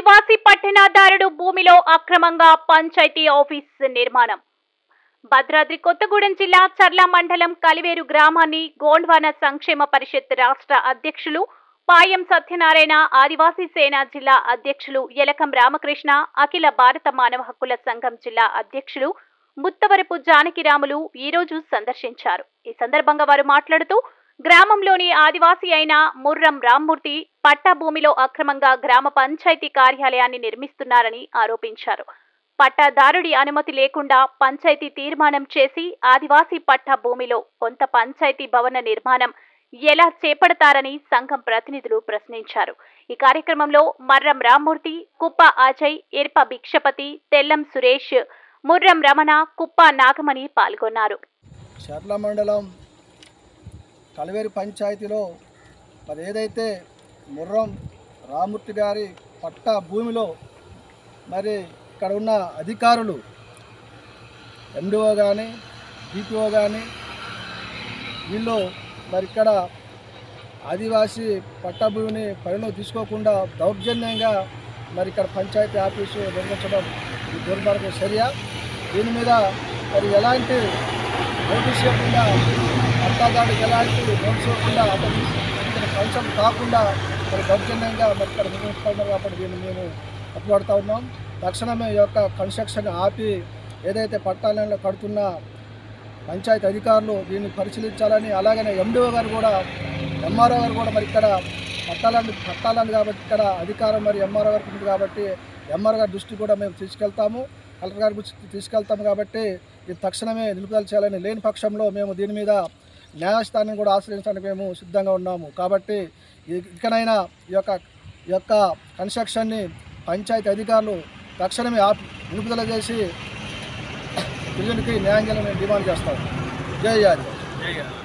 ఆదివాసీ పట్టణదారుడు భూమిలో అక్రమంగా పంచాయతీ ఆఫీస్ నిర్మాణం భద్రాద్రి కొత్తగూడెం జిల్లా చర్ల మండలం కలివేరు గ్రామాన్ని గోండ్వాన సంక్షేమ పరిషత్ రాష్ట్ర అధ్యక్షులు పాయం సత్యనారాయణ ఆదివాసీ సేన జిల్లా అధ్యక్షులు ఎలకం రామకృష్ణ అఖిల భారత మానవ హక్కుల సంఘం జిల్లా అధ్యక్షులు ముత్తవరపు జానకిరాములు ఈ రోజు సందర్శించారు ఈ సందర్భంగా వారు మాట్లాడుతూ గ్రామంలోని ఆదివాసీ అయిన ముర్రం రామ్మూర్తి పట్టా భూమిలో అక్రమంగా గ్రామ పంచాయతీ కార్యాలయాన్ని నిర్మిస్తున్నారని ఆరోపించారు పట్టాదారుడి అనుమతి లేకుండా పంచాయతీ తీర్మానం చేసి ఆదివాసీ పట్టా భూమిలో కొంత పంచాయతీ భవన నిర్మాణం ఎలా చేపడతారని సంఘం ప్రతినిధులు ప్రశ్నించారు ఈ కార్యక్రమంలో మర్రం రామ్మూర్తి కుప్ప అజయ్ ఎర్ప భిక్షపతి తెల్లం సురేష్ ముర్రం రమణ కుప్ప నాగమణి పాల్గొన్నారు షర్ల మండలం కలివేరి పంచాయతీలో మరి ఏదైతే ముర్రం రామూర్తి గారి పట్ట భూమిలో మరి ఇక్కడ ఉన్న అధికారులు ఎండిఓ కానీ డిపిఓ కానీ వీళ్ళు మరి ఇక్కడ ఆదివాసీ పట్ట భూమిని పరిలో తీసుకోకుండా దౌర్జన్యంగా మరి ఇక్కడ పంచాయతీ ఆఫీసు నిర్మించడం ఈ దుర్మార్గ చర్య దీని మీద మరి ఎలాంటి నోటీస్ ఇవ్వకుండా పట్టాదారుడికి ఎలాంటి నోటీస్ ఇవ్వకుండా అతను ఇక్కడ కన్సల్ట్ కాకుండా మరి దౌర్జన్యంగా మరి ఇక్కడ నిర్మిస్తున్నారు కాబట్టి దీన్ని మేము తప్పుపడుతూ ఉన్నాం తక్షణమే ఈ యొక్క కన్స్ట్రక్షన్ ఆపి ఏదైతే పట్టాలలో కడుతున్న పంచాయతీ అధికారులు దీన్ని పరిశీలించాలని అలాగనే ఎండిఓ గారు కూడా ఎంఆర్ఓ గారు కూడా మరి ఇక్కడ పట్టాలని పట్టాలని కాబట్టి ఇక్కడ అధికారం మరి ఎంఆర్ఓ గారికి ఉంది కాబట్టి ఎంఆర్ఓ గారి దృష్టి కూడా మేము తీసుకెళ్తాము కలెక్టర్ గారి దృష్టికి తీసుకెళ్తాము కాబట్టి ఇది తక్షణమే నిలుపుదల చేయాలని లేని పక్షంలో మేము దీని మీద న్యాయస్థానాన్ని కూడా ఆశ్రయించడానికి మేము సిద్ధంగా ఉన్నాము కాబట్టి ఇ- ఇకనైనా ఈ యొక్క ఈ యొక్క కన్స్ట్రక్షన్ని పంచాయతీ అధికారులు తక్షణమే ఆపి నిలుపుదల చేసి ప్రజలకి న్యాయం చేయాలని మేము డిమాండ్ చేస్తాం జై ఆదివాసి